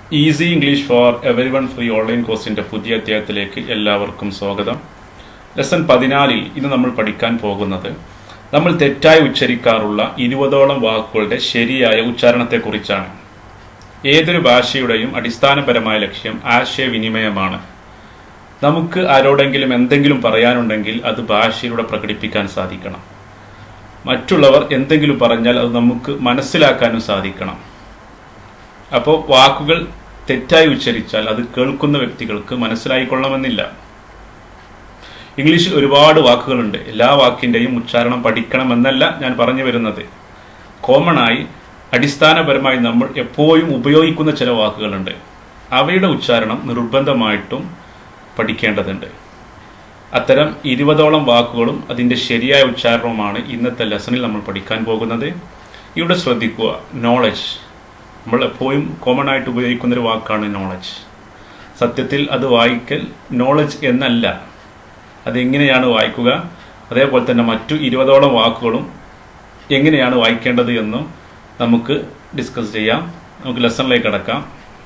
easy English for every one free online കോഴ്സിന്റെ പുതിയ അധ്യായത്തിലേക്ക് എല്ലാവർക്കും സ്വാഗതം ലെസൺ പതിനാലിൽ ഇന്ന് നമ്മൾ പഠിക്കാൻ പോകുന്നത് നമ്മൾ തെറ്റായി ഉച്ചരിക്കാറുള്ള ഇരുപതോളം വാക്കുകളുടെ ശരിയായ ഉച്ചാരണത്തെക്കുറിച്ചാണ് ഏതൊരു ഭാഷയുടെയും അടിസ്ഥാനപരമായ ലക്ഷ്യം ആശയവിനിമയമാണ് നമുക്ക് ആരോടെങ്കിലും എന്തെങ്കിലും പറയാനുണ്ടെങ്കിൽ അത് ഭാഷയിലൂടെ പ്രകടിപ്പിക്കാൻ സാധിക്കണം മറ്റുള്ളവർ എന്തെങ്കിലും പറഞ്ഞാൽ അത് നമുക്ക് മനസ്സിലാക്കാനും സാധിക്കണം അപ്പോൾ വാക്കുകൾ തെറ്റായി ഉച്ചരിച്ചാൽ അത് കേൾക്കുന്ന വ്യക്തികൾക്ക് മനസ്സിലായിക്കൊള്ളണമെന്നില്ല ഇംഗ്ലീഷിൽ ഒരുപാട് വാക്കുകളുണ്ട് എല്ലാ വാക്കിൻ്റെയും ഉച്ചാരണം പഠിക്കണമെന്നല്ല ഞാൻ പറഞ്ഞു വരുന്നത് കോമൺ ആയി അടിസ്ഥാനപരമായി നമ്മൾ എപ്പോഴും ഉപയോഗിക്കുന്ന ചില വാക്കുകളുണ്ട് അവയുടെ ഉച്ചാരണം നിർബന്ധമായിട്ടും പഠിക്കേണ്ടതുണ്ട് അത്തരം ഇരുപതോളം വാക്കുകളും അതിൻ്റെ ശരിയായ ഉച്ചാരണവുമാണ് ഇന്നത്തെ ലെസണിൽ നമ്മൾ പഠിക്കാൻ പോകുന്നത് ഇവിടെ ശ്രദ്ധിക്കുക നോളജ് നമ്മൾ എപ്പോഴും കോമൺ ആയിട്ട് ഉപയോഗിക്കുന്ന ഒരു വാക്കാണ് നോളജ് സത്യത്തിൽ അത് വായിക്കൽ നോളജ് എന്നല്ല അതെങ്ങനെയാണ് വായിക്കുക അതേപോലെ തന്നെ മറ്റു ഇരുപതോളം വാക്കുകളും എങ്ങനെയാണ് വായിക്കേണ്ടത് എന്നും നമുക്ക് ഡിസ്കസ് ചെയ്യാം നമുക്ക് ലെസണിലേക്ക് കടക്കാം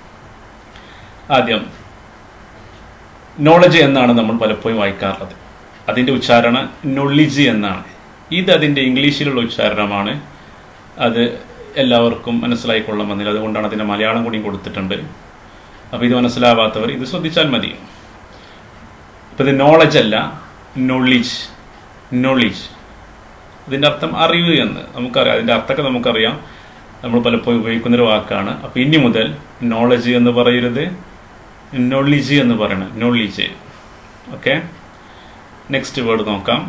ആദ്യം നോളജ് എന്നാണ് നമ്മൾ പലപ്പോഴും വായിക്കാറുള്ളത് അതിൻ്റെ ഉച്ചാരണം നൊളിജ് എന്നാണ് ഇത് അതിൻ്റെ ഇംഗ്ലീഷിലുള്ള ഉച്ചാരണമാണ് അത് എല്ലാവർക്കും മനസ്സിലായിക്കൊള്ളണമെന്നില്ല അതുകൊണ്ടാണ് അതിൻ്റെ മലയാളം കൂടിയും കൊടുത്തിട്ടുണ്ട് അപ്പോൾ ഇത് മനസ്സിലാവാത്തവർ ഇത് ശ്രദ്ധിച്ചാൽ മതി ഇപ്പം ഇത് നോളജ് അല്ല നൊളിജ് നൊളിജ് ഇതിൻ്റെ അർത്ഥം അറിവ് എന്ന് നമുക്കറിയാം അതിൻ്റെ അർത്ഥമൊക്കെ നമുക്കറിയാം നമ്മൾ പലപ്പോഴും ഉപയോഗിക്കുന്നൊരു വാക്കാണ് അപ്പോൾ ഇനി മുതൽ നോളജ് എന്ന് പറയരുത് നൊളിജ് എന്ന് പറയണം നൊളിജ് ഓക്കെ നെക്സ്റ്റ് വേർഡ് നോക്കാം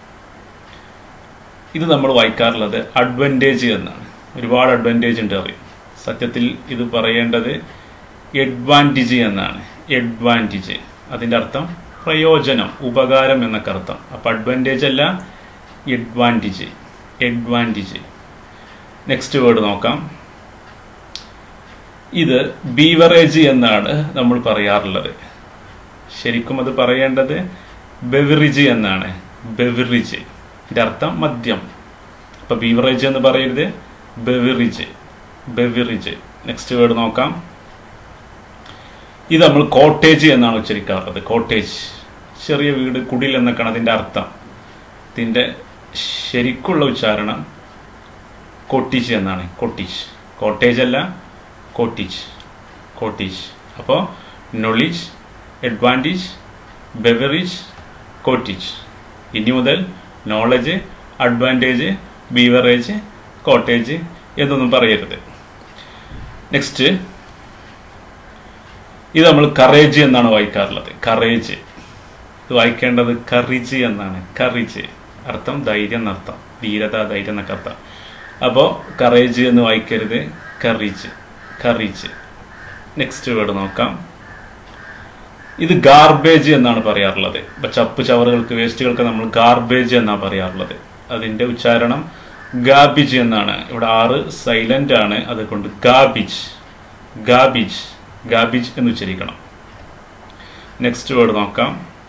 ഇത് നമ്മൾ വായിക്കാറുള്ളത് അഡ്വാൻറ്റേജ് എന്നാണ് ഒരുപാട് അഡ്വാൻറ്റേജ് ഉണ്ട് അറിയും സത്യത്തിൽ ഇത് പറയേണ്ടത് എഡ്വാൻറ്റേജ് എന്നാണ് എഡ്വാൻറ്റേജ് അതിൻ്റെ അർത്ഥം പ്രയോജനം ഉപകാരം എന്നൊക്കെ അർത്ഥം അപ്പം അഡ്വാൻറ്റേജ് അല്ല എഡ്വാൻറ്റേജ് എഡ്വാൻറ്റേജ് നെക്സ്റ്റ് വേർഡ് നോക്കാം ഇത് ബീവറേജ് എന്നാണ് നമ്മൾ പറയാറുള്ളത് ശരിക്കും അത് പറയേണ്ടത് ബെവറിജ് എന്നാണ് ബെവറിജ് ഇതിൻ്റെ അർത്ഥം മദ്യം അപ്പം ബീവറേജ് എന്ന് പറയരുത് ബെവറിജ് ബെവറിജ് നെക്സ്റ്റ് വേർഡ് നോക്കാം ഇത് നമ്മൾ കോട്ടേജ് എന്നാണ് ഉച്ചരിക്കാറുള്ളത് കോട്ടേജ് ചെറിയ വീട് കുടിൽ എന്നൊക്കെയാണ് അതിൻ്റെ അർത്ഥം ഇതിൻ്റെ ശരിക്കുള്ള ഉച്ചാരണം കോട്ടീജ് എന്നാണ് കോട്ടീജ് കോട്ടേജ് അല്ല കോട്ടീജ് കോട്ടീജ് അപ്പോൾ നൊളീജ് അഡ്വാൻറ്റേജ് ബെവറേജ് കോട്ടീജ് ഇനി മുതൽ നോളജ് അഡ്വാൻറ്റേജ് ബീവറേജ് കോട്ടേജ് എന്നൊന്നും പറയരുത് നെക്സ്റ്റ് ഇത് നമ്മൾ കറേജ് എന്നാണ് വായിക്കാറുള്ളത് കറേജ് ഇത് വായിക്കേണ്ടത് കറിജ് എന്നാണ് കറിജ് അർത്ഥം ധൈര്യം എന്നർത്ഥം ധീരത ധൈര്യം എന്നൊക്കെ അർത്ഥം അപ്പോൾ കറേജ് എന്ന് വായിക്കരുത് കറീജ് കറീജ് നെക്സ്റ്റ് വേർഡ് നോക്കാം ഇത് ഗാർബേജ് എന്നാണ് പറയാറുള്ളത് ഇപ്പം ചപ്പ് ചവറുകൾക്ക് വേസ്റ്റുകൾക്ക് നമ്മൾ ഗാർബേജ് എന്നാണ് പറയാറുള്ളത് അതിൻ്റെ ഉച്ചാരണം ഗാബിജ് എന്നാണ് ഇവിടെ ആറ് സൈലന്റ് ആണ് അതുകൊണ്ട് ഗാബിജ് ഗാബിജ് ഗാബിജ് എന്ന് ഉച്ചരിക്കണം നെക്സ്റ്റ് വേർഡ് നോക്കാം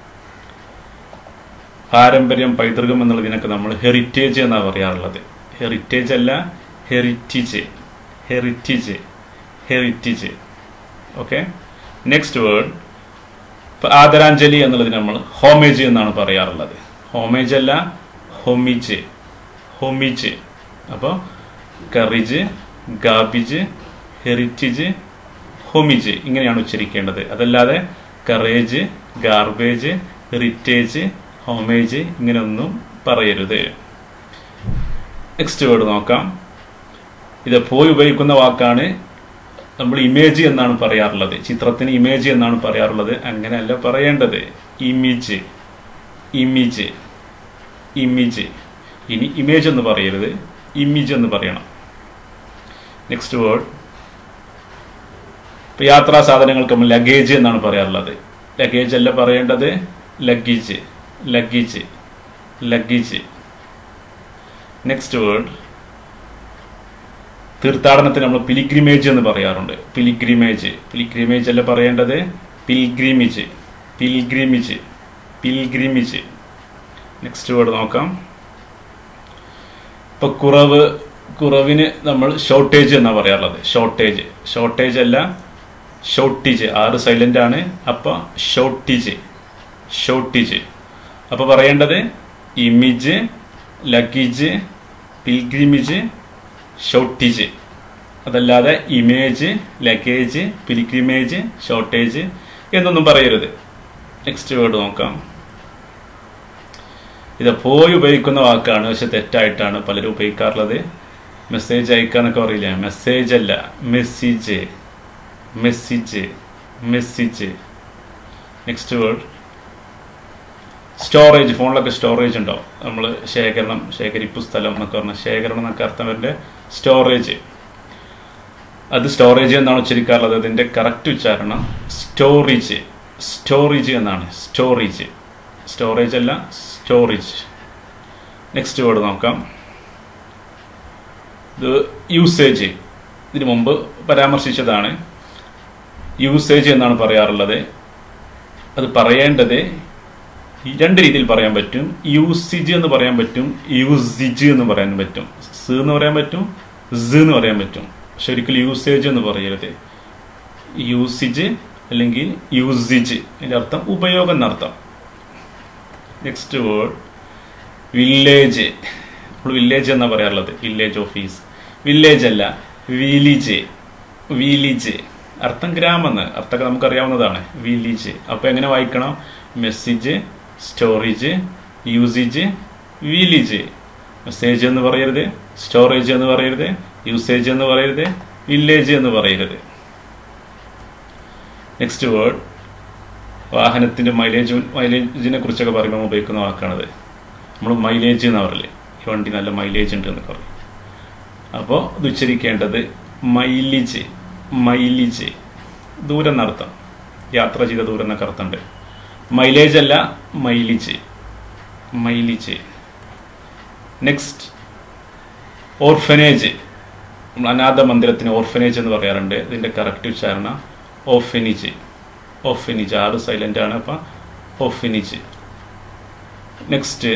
പാരമ്പര്യം പൈതൃകം എന്നുള്ളതിനൊക്കെ നമ്മൾ ഹെറിറ്റേജ് എന്നാണ് പറയാറുള്ളത് ഹെറിറ്റേജ് അല്ല heritage heritage heritage okay next word ഇപ്പം ആദരാഞ്ജലി എന്നുള്ളതിന് നമ്മൾ ഹോമേജ് എന്നാണ് പറയാറുള്ളത് ഹോമേജ് അല്ല ഹൊമിജ് ഹൊമിജ് അപ്പോൾ കറിജ് ഗാബിജ് ഹെറിറ്റേജ് ഹൊമിജ് ഇങ്ങനെയാണ് ഉച്ചരിക്കേണ്ടത് അതല്ലാതെ കറേജ് ഗാർബേജ് ഹെറിറ്റേജ് ഹോമേജ് ഇങ്ങനെയൊന്നും പറയരുത് നെക്സ്റ്റ് വേർഡ് നോക്കാം ഇത് പോയി ഉപയോഗിക്കുന്ന വാക്കാണ് നമ്മൾ ഇമേജ് എന്നാണ് പറയാറുള്ളത് ചിത്രത്തിന് ഇമേജ് എന്നാണ് പറയാറുള്ളത് അങ്ങനെയല്ല പറയേണ്ടത് ഇമേജ് ഇമേജ് ഇമേജ് ഇനി ഇമേജ് എന്ന് പറയരുത് ഇമേജ് എന്ന് പറയണം നെക്സ്റ്റ് വേർഡ് ഇപ്പം യാത്രാ സാധനങ്ങൾക്ക് നമ്മൾ ലഗേജ് എന്നാണ് പറയാറുള്ളത് ലഗേജ് അല്ല പറയേണ്ടത് luggage luggage luggage next word തീർത്ഥാടനത്തിന് നമ്മൾ പിലിഗ്രിമേജ് എന്ന് പറയാറുണ്ട് പിലിഗ്രിമേജ് പിലിഗ്രിമേജ് അല്ല പറയേണ്ടത് പിൽഗ്രിമിജ് പിൽഗ്രിമിജ് പിൽഗ്രിമിജ് നെക്സ്റ്റ് വേർഡ് നോക്കാം ഇപ്പൊ കുറവ് കുറവിന് നമ്മൾ ഷോർട്ടേജ് എന്നാണ് പറയാറുള്ളത് ഷോർട്ടേജ് ഷോർട്ടേജ് അല്ല ഷോർട്ടേജ് ആറ് സൈലന്റ് ആണ് അപ്പോൾ ഷോർട്ടേജ് ഷോർട്ടേജ് അപ്പോൾ പറയേണ്ടത് ഇമേജ് ലഗേജ് പിൽഗ്രിമേജ് ഷോർട്ടേജ് അതല്ലാതെ ഇമേജ് ലഗേജ് പിൽഗ്രിമേജ് ഷോർട്ടേജ് എന്നൊന്നും പറയരുത് നെക്സ്റ്റ് വേർഡ് നോക്കാം ഇത് പോയി ഉപയോഗിക്കുന്ന വാക്കാണ് പക്ഷെ തെറ്റായിട്ടാണ് പലരും ഉപയോഗിക്കാറുള്ളത് മെസ്സേജ് അയക്കാന്നൊക്കെ പറയില്ല മെസ്സേജ് അല്ല message message message next word storage ഫോണിലൊക്കെ സ്റ്റോറേജ് ഉണ്ടാവും നമ്മൾ ശേഖരണം ശേഖരിപ്പ് സ്ഥലം എന്നൊക്കെ പറഞ്ഞാൽ ശേഖരണം എന്നൊക്കെ അർത്ഥം വരുന്നത് സ്റ്റോറേജ് അത് സ്റ്റോറേജ് എന്നാണ് ഉച്ചരിക്കാറുള്ളത് അതിൻ്റെ കറക്റ്റ് ഉച്ചാരണം സ്റ്റോറേജ് സ്റ്റോറേജ് എന്നാണ് സ്റ്റോറേജ് സ്റ്റോറേജ് അല്ല സ്റ്റോറേജ് നെക്സ്റ്റ് വേർഡ് നോക്കാം ഇത് യൂസേജ് ഇതിനു മുമ്പ് പരാമർശിച്ചതാണ് യൂസേജ് എന്നാണ് പറയാറുള്ളത് അത് പറയേണ്ടത് രണ്ട് രീതിയിൽ പറയാൻ പറ്റും യൂസിജ് എന്ന് പറയാൻ പറ്റും യൂസിജ് എന്ന് പറയാൻ പറ്റും സ് എന്ന് പറയാൻ പറ്റും സ് എന്ന് പറയാൻ പറ്റും പക്ഷെ ഒരിക്കലും യൂസേജ് എന്ന് പറയരുത് യൂസിജ് അല്ലെങ്കിൽ യൂസിജ് അതിൻ്റെ അർത്ഥം ഉപയോഗം എന്നർത്ഥം നെക്സ്റ്റ് വേർഡ് വില്ലേജ് നമ്മൾ വില്ലേജ് എന്നാ പറയാറുള്ളത് വില്ലേജ് ഓഫീസ് വില്ലേജ് അല്ല വിലിജ് വിലിജ് അർത്ഥം ഗ്രാമെന്ന് അർത്ഥമൊക്കെ നമുക്കറിയാവുന്നതാണ് വിലിജ് അപ്പോൾ എങ്ങനെ വായിക്കണം message storage usage village message എന്ന് പറയരുത് സ്റ്റോറേജ് എന്ന് പറയരുത് യൂസേജ് എന്ന് പറയരുത് വില്ലേജ് എന്ന് പറയരുത് നെക്സ്റ്റ് വേർഡ് വാഹനത്തിൻ്റെ മൈലേജ് മൈലേജിനെ കുറിച്ചൊക്കെ പറയുമ്പോൾ ഉപയോഗിക്കുന്ന വാക്കാണത് നമ്മൾ മൈലേജ് എന്ന് പറയില്ലേ ഈ വണ്ടി നല്ല മൈലേജ് ഉണ്ട് എന്നൊക്കെ പറയും അപ്പോൾ ഇത് ഉച്ചരിക്കേണ്ടത് മൈലിജ് മൈലിജ് ദൂരം എന്നർത്ഥം യാത്ര ചെയ്ത ദൂരം എന്നൊക്കെ അർത്ഥമുണ്ട് മൈലേജ് അല്ല മൈലിജ് മൈലിജ് നെക്സ്റ്റ് ഓർഫനേജ് നമ്മൾ അനാഥ മന്ദിരത്തിന് ഓർഫനേജ് എന്ന് പറയാറുണ്ട് ഇതിൻ്റെ കറക്റ്റ് ഉച്ചാരണ ഓഫനിജ് ഓഫനിജ് ആറ് സൈലൻ്റ് ആണ് അപ്പം ഓഫനിജ് നെക്സ്റ്റ്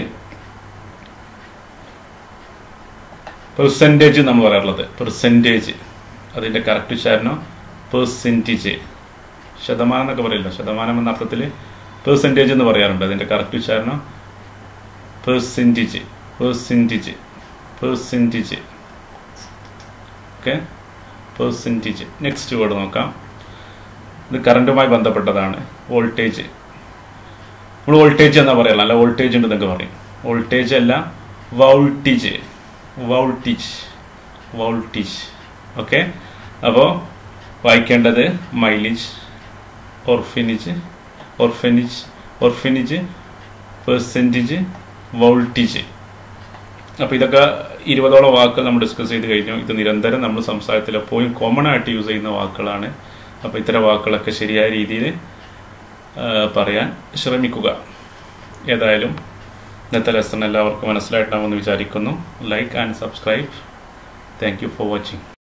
പെർസെൻറ്റേജ് നമ്മൾ പറയാറുള്ളത് പെർസെൻറ്റേജ് അതിൻ്റെ കറക്റ്റ് ഉച്ചാരണം പെർസെൻറ്റേജ് ശതമാനം എന്നൊക്കെ പറയില്ല ശതമാനം എന്ന അർത്ഥത്തിൽ പെർസെൻറ്റേജ് എന്ന് പറയാറുണ്ട് അതിൻ്റെ കറക്റ്റ് ഉച്ചാരണം percentage percentage percentage okay percentage next word നോക്കാം ഇത് കറണ്ടുമായി ബന്ധപ്പെട്ടതാണ് വോൾട്ടേജ് നമ്മൾ വോൾട്ടേജ് എന്നാ പറയാറില്ല അല്ല വോൾട്ടേജ് ഉണ്ട് എന്നൊക്കെ പറയും വോൾട്ടേജ് അല്ല വൗൾട്ടേജ് വൗൾട്ടേജ് വൗൾട്ടേജ് ഓക്കെ അപ്പോൾ വായിക്കേണ്ടത് mileage orphanage orphanage orphanage percentage voltage അപ്പോൾ ഇതൊക്കെ ഇരുപതോളം വാക്കുകൾ നമ്മൾ ഡിസ്കസ് ചെയ്ത് കഴിഞ്ഞു ഇത് നിരന്തരം നമ്മൾ സംസാരത്തിൽ എപ്പോഴും കോമൺ ആയിട്ട് യൂസ് ചെയ്യുന്ന വാക്കുകളാണ് അപ്പോൾ ഇത്തരം വാക്കുകളൊക്കെ ശരിയായ രീതിയിൽ പറയാൻ ശ്രമിക്കുക ഏതായാലും ഇന്നത്തെ ലെസൺ എല്ലാവർക്കും മനസ്സിലായിട്ടാണെന്ന് വിചാരിക്കുന്നു like and subscribe thank you for watching